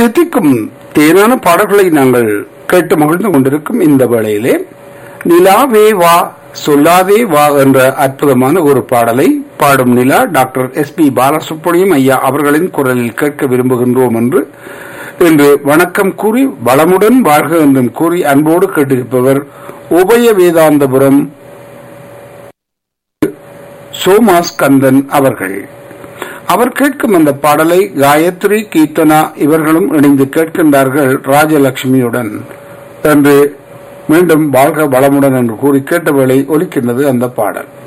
தித்திக்கும் தேனான பாடல்களை நாங்கள் கேட்டு மகிழ்ந்து கொண்டிருக்கும் இந்த வேளையிலே நிலாவே வா சொல்லாதே வா என்ற அற்புதமான ஒரு பாடலை பாடும் நிலா டாக்டர் எஸ் பி பாலசுப்ரமணியம் ஐயா அவர்களின் குரலில் கேட்க விரும்புகின்றோம் என்று இன்று வணக்கம் கூறி வளமுடன் வாழ்க என்றும் கூறி அன்போடு கேட்டிருப்பவர் உபய வேதாந்தபுரம் சோமாஸ் கந்தன் அவர்கள் அவர் கேட்கும் அந்த பாடலை காயத்ரி கீர்த்தனா இவர்களும் இணைந்து கேட்கின்றார்கள் ராஜலட்சுமியுடன் என்று மீண்டும் வாழ்க வளமுடன் என்று கூறி கேட்ட வேளை ஒலிக்கின்றது அந்த பாடல்